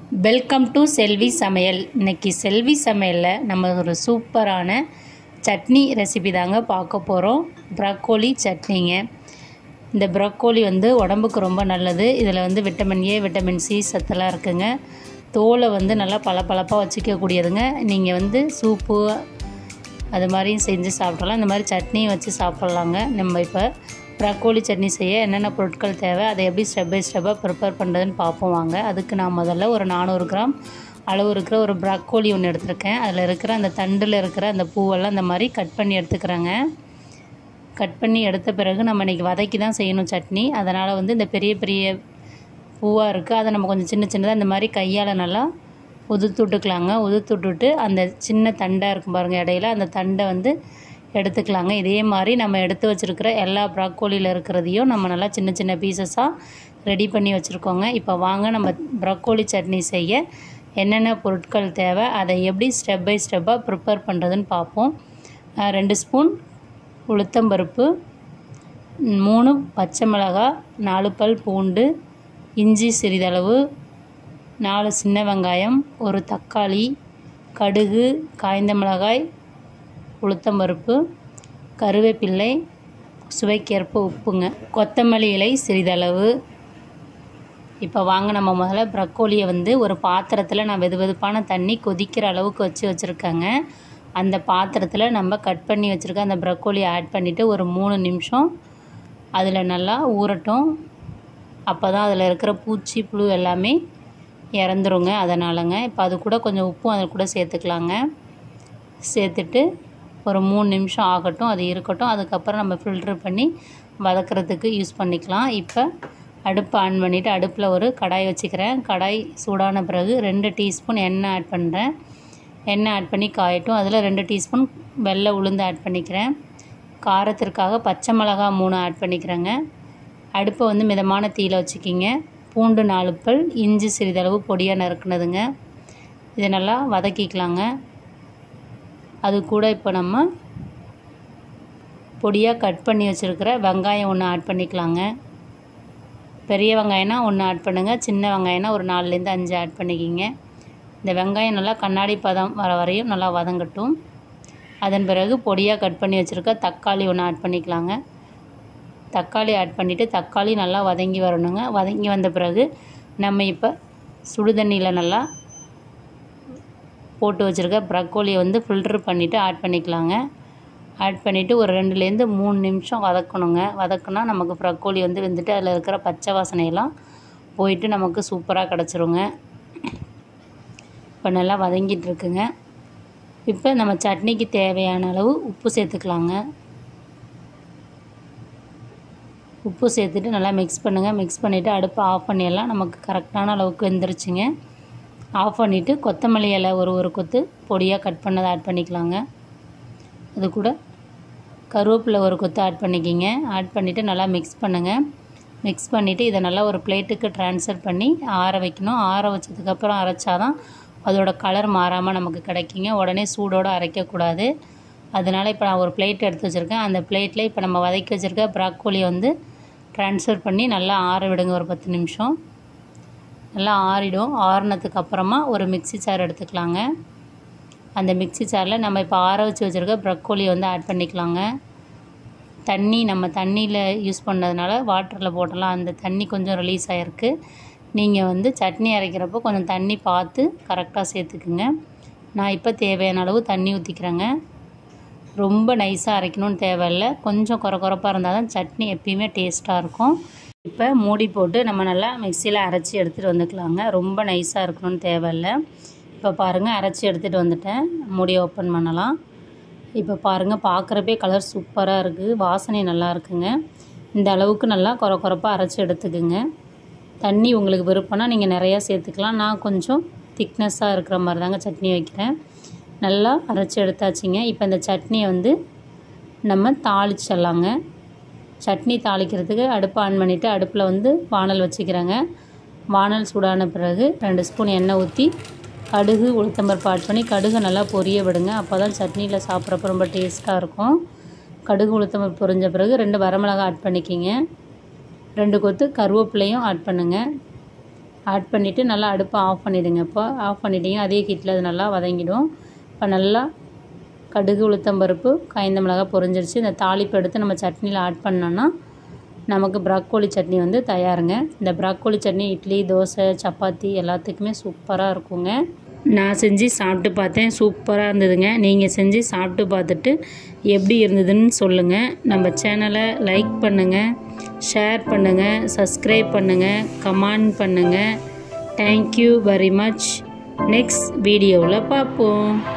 welcome to செல்வி சமையல் இன்னைக்கு செல்வி சமையலில் நம்ம ஒரு சூப்பரான சட்னி ரெசிபி தாங்க பார்க்க போகிறோம் ப்ரக்கோலி சட்னிங்க இந்த ப்ரக்கோலி வந்து உடம்புக்கு ரொம்ப நல்லது இதில் வந்து விட்டமின் ஏ விட்டமின் சி சத்தெல்லாம் இருக்குங்க தோலை வந்து நல்லா பளபளப்பாக வச்சுக்கக்கூடியதுங்க நீங்கள் வந்து சூப்பு அது மாதிரியும் செஞ்சு சாப்பிடலாம் இந்த மாதிரி சட்னியும் வச்சு சாப்பிட்லாங்க நம்ம இப்போ ப்ரக்கோலி சட்னி செய்ய என்னென்ன பொருட்கள் தேவை அதை எப்படி ஸ்டெப் பை ஸ்டெப்பாக ப்ரிப்பேர் பண்ணுறதுன்னு பார்ப்போம் வாங்க அதுக்கு நான் முதல்ல ஒரு நானூறு கிராம் அளவு இருக்கிற ஒரு ப்ரக்கோலி ஒன்று எடுத்திருக்கேன் அதில் இருக்கிற அந்த தண்டில் இருக்கிற அந்த பூவெல்லாம் இந்த மாதிரி கட் பண்ணி எடுத்துக்கிறேங்க கட் பண்ணி எடுத்த பிறகு நம்ம இன்றைக்கி வதக்கி தான் செய்யணும் சட்னி அதனால் வந்து இந்த பெரிய பெரிய பூவாக இருக்குது அதை நம்ம கொஞ்சம் சின்ன சின்னதாக இந்த மாதிரி கையால் நல்லா உதுத்து விட்டுக்கலாங்க உதுத்து விட்டுட்டு அந்த சின்ன தண்டாக இருக்கும் பாருங்கள் இடையில அந்த தண்டை வந்து எடுத்துக்கலாங்க இதே மாதிரி நம்ம எடுத்து வச்சுருக்கிற எல்லா ப்ராக்கோலியில் இருக்கிறதையும் நம்ம நல்லா சின்ன சின்ன பீசஸாக ரெடி பண்ணி வச்சுருக்கோங்க இப்போ வாங்க நம்ம ப்ரக்கோலி சட்னி செய்ய என்னென்ன பொருட்கள் தேவை அதை எப்படி ஸ்டெப் பை ஸ்டெப்பாக ப்ரிப்பேர் பண்ணுறதுன்னு பார்ப்போம் ரெண்டு ஸ்பூன் உளுத்தம்பருப்பு மூணு பச்சை மிளகாய் நாலு பல் பூண்டு இஞ்சி சிறிதளவு நாலு சின்ன வெங்காயம் ஒரு தக்காளி கடுகு காய்ந்த மிளகாய் உளுத்தம்பருப்பு கருவேப்பிள்ளை சுவைக்கேற்ப உப்புங்க கொத்தமல்லி இலை சிறிதளவு இப்போ வாங்க நம்ம முதல்ல ப்ரக்கோலியை வந்து ஒரு பாத்திரத்தில் நான் வெது வெதுப்பான தண்ணி கொதிக்கிற அளவுக்கு வச்சு வச்சுருக்கேங்க அந்த பாத்திரத்தில் நம்ம கட் பண்ணி வச்சுருக்க அந்த ப்ரக்கோலியை ஆட் பண்ணிவிட்டு ஒரு மூணு நிமிஷம் அதில் நல்லா ஊறட்டும் அப்போ தான் அதில் இருக்கிற பூச்சி புழு எல்லாமே இறந்துருங்க அதனாலங்க இப்போ அது கூட கொஞ்சம் உப்பும் அதில் கூட சேர்த்துக்கலாங்க சேர்த்துட்டு ஒரு மூணு நிமிஷம் ஆகட்டும் அது இருக்கட்டும் அதுக்கப்புறம் நம்ம ஃபில்ட்ரு பண்ணி வதக்கிறதுக்கு யூஸ் பண்ணிக்கலாம் இப்போ அடுப்பை ஆன் பண்ணிவிட்டு அடுப்பில் ஒரு கடாய் வச்சுக்கிறேன் கடாய் சூடான பிறகு ரெண்டு டீஸ்பூன் எண்ணெய் ஆட் பண்ணுறேன் எண்ணெய் ஆட் பண்ணி காயட்டும் அதில் ரெண்டு டீஸ்பூன் வெள்ளை உளுந்து ஆட் பண்ணிக்கிறேன் காரத்திற்காக பச்சை மிளகா மூணு ஆட் பண்ணிக்கிறேங்க அடுப்பை வந்து மிதமான தீயில் வச்சுக்கிங்க பூண்டு நாலு பல் இஞ்சி சிறிதளவு பொடியாக நறுக்குனதுங்க இதை நல்லா வதக்கிக்கலாங்க அது கூட இப்போ நம்ம பொடியாக கட் பண்ணி வச்சுருக்கிற வெங்காயம் ஒன்று ஆட் பண்ணிக்கலாங்க பெரிய வெங்காயம்னா ஒன்று ஆட் பண்ணுங்கள் சின்ன வெங்காயம்னா ஒரு நாலுலேருந்து அஞ்சு ஆட் பண்ணிக்கிங்க இந்த வெங்காயம் நல்லா கண்ணாடி பதம் வர வரையும் நல்லா வதங்கட்டும் அதன் பிறகு பொடியாக கட் பண்ணி வச்சுருக்க தக்காளி ஒன்று ஆட் பண்ணிக்கலாங்க தக்காளி ஆட் பண்ணிவிட்டு தக்காளி நல்லா வதங்கி வரணுங்க வதங்கி வந்த பிறகு நம்ம இப்போ சுடுதண்ணியில் நல்லா போட்டு வச்சுருக்க ப்ரக்கோலியை வந்து ஃபில்ட்ரு பண்ணிவிட்டு ஆட் பண்ணிக்கலாங்க ஆட் பண்ணிவிட்டு ஒரு ரெண்டுலேருந்து மூணு நிமிஷம் வதக்கணுங்க வதக்குனா நமக்கு ப்ரக்கோலி வந்து வெந்துட்டு அதில் இருக்கிற பச்சை வாசனையெல்லாம் போயிட்டு நமக்கு சூப்பராக கிடச்சிருங்க இப்போ நல்லா வதங்கிட்டு இருக்குங்க இப்போ நம்ம சட்னிக்கு தேவையான அளவு உப்பு சேர்த்துக்கலாங்க உப்பு சேர்த்துட்டு நல்லா மிக்ஸ் பண்ணுங்கள் மிக்ஸ் பண்ணிவிட்டு அடுப்பை ஆஃப் பண்ணிடலாம் நமக்கு கரெக்டான அளவுக்கு வெந்துருச்சுங்க ஆஃப் பண்ணிவிட்டு கொத்தமல்லி இலை ஒரு ஒரு கொத்து பொடியாக கட் பண்ணதை ஆட் பண்ணிக்கலாங்க அது கூட கருவேப்பிலை ஒரு கொத்து ஆட் பண்ணிக்கிங்க ஆட் பண்ணிவிட்டு நல்லா மிக்ஸ் பண்ணுங்கள் மிக்ஸ் பண்ணிவிட்டு இதை நல்லா ஒரு பிளேட்டுக்கு ட்ரான்ஸ்ஃபர் பண்ணி ஆற வைக்கணும் ஆற வச்சதுக்கப்புறம் அரைச்சாதான் அதோட கலர் மாறாமல் நமக்கு கிடைக்குங்க உடனே சூடோடு அரைக்கக்கூடாது அதனால் இப்போ நான் ஒரு பிளேட் எடுத்து வச்சுருக்கேன் அந்த பிளேட்டில் இப்போ நம்ம வதக்கி வச்சுருக்க ப்ராக்கோலியை வந்து ட்ரான்ஸ்ஃபர் பண்ணி நல்லா ஆற விடுங்க ஒரு பத்து நிமிஷம் நல்லா ஆறிடும் ஆறினதுக்கு அப்புறமா ஒரு மிக்சி சார் எடுத்துக்கலாங்க அந்த மிக்சி சாரில் நம்ம இப்போ ஆற வச்சு வச்சுருக்க ப்ரக்கோலியை வந்து ஆட் பண்ணிக்கலாங்க தண்ணி நம்ம தண்ணியில் யூஸ் பண்ணதுனால வாட்டரில் போட்டலாம் அந்த தண்ணி கொஞ்சம் ரிலீஸ் ஆகிருக்கு நீங்கள் வந்து சட்னி அரைக்கிறப்போ கொஞ்சம் தண்ணி பார்த்து கரெக்டாக சேர்த்துக்குங்க நான் இப்போ தேவையான அளவு தண்ணி ஊற்றிக்கிறேங்க ரொம்ப நைஸாக அரைக்கணும்னு தேவையில்லை கொஞ்சம் குறை குறைப்பாக இருந்தால் தான் சட்னி எப்பயுமே டேஸ்ட்டாக இருக்கும் இப்போ மூடி போட்டு நம்ம நல்லா மிக்சியில் அரைச்சி எடுத்துகிட்டு வந்துக்கலாங்க ரொம்ப நைஸாக இருக்கணும்னு தேவையில்லை இப்போ பாருங்கள் அரைச்சி எடுத்துகிட்டு வந்துட்டேன் மூடி ஓப்பன் பண்ணலாம் இப்போ பாருங்கள் பார்க்குறப்பே கலர் சூப்பராக இருக்குது வாசனை நல்லா இருக்குங்க இந்த அளவுக்கு நல்லா குறை குறைப்பாக அரைச்சி எடுத்துக்குங்க தண்ணி உங்களுக்கு விருப்பம்னா நீங்கள் நிறையா சேர்த்துக்கலாம் நான் கொஞ்சம் திக்னஸ்ஸாக இருக்கிற மாதிரி தாங்க சட்னி வைக்கிறேன் நல்லா அரைச்சி எடுத்தாச்சுங்க இப்போ இந்த சட்னியை வந்து நம்ம தாளிச்சிடலாங்க சட்னி தாளிக்கிறதுக்கு அடுப்பை ஆன் பண்ணிவிட்டு அடுப்பில் வந்து வானல் வச்சுக்கிறேங்க வானல் சூடான பிறகு ரெண்டு ஸ்பூன் எண்ணெய் ஊற்றி கடுகு உளுத்தம்பருப்பு ஆட் பண்ணி கடுகு நல்லா பொரிய விடுங்க அப்போ தான் சட்னியில் சாப்பிட்றப்ப ரொம்ப டேஸ்ட்டாக இருக்கும் கடுகு உளுத்தம்பருப்பு பொரிஞ்ச பிறகு ரெண்டு வரமிளகா ஆட் பண்ணிக்கிங்க ரெண்டு கொத்து கருவேப்பிலையும் ஆட் பண்ணுங்கள் ஆட் பண்ணிவிட்டு நல்லா அடுப்பை ஆஃப் பண்ணிவிடுங்க இப்போ ஆஃப் பண்ணிட்டீங்க அதே ஹீட்டில் அது நல்லா வதங்கிடும் இப்போ நல்லா கடுகு உளுத்தம்பருப்பு காய்ந்த மிளகாய் பொரிஞ்சிருச்சு இந்த தாளிப்பு எடுத்து நம்ம சட்னியில் ஆட் பண்ணோன்னா நமக்கு ப்ராக்கோலி சட்னி வந்து தயாருங்க இந்த ப்ராக்கோலி சட்னி இட்லி தோசை சப்பாத்தி எல்லாத்துக்குமே சூப்பராக இருக்குங்க நான் செஞ்சு சாப்பிட்டு பார்த்தேன் சூப்பராக இருந்ததுங்க நீங்கள் செஞ்சு சாப்பிட்டு பார்த்துட்டு எப்படி இருந்ததுன்னு சொல்லுங்கள் நம்ம சேனலை லைக் பண்ணுங்கள் ஷேர் பண்ணுங்கள் சப்ஸ்கிரைப் பண்ணுங்கள் கமெண்ட் பண்ணுங்கள் தேங்க்யூ வெரி மச் நெக்ஸ்ட் வீடியோவில் பார்ப்போம்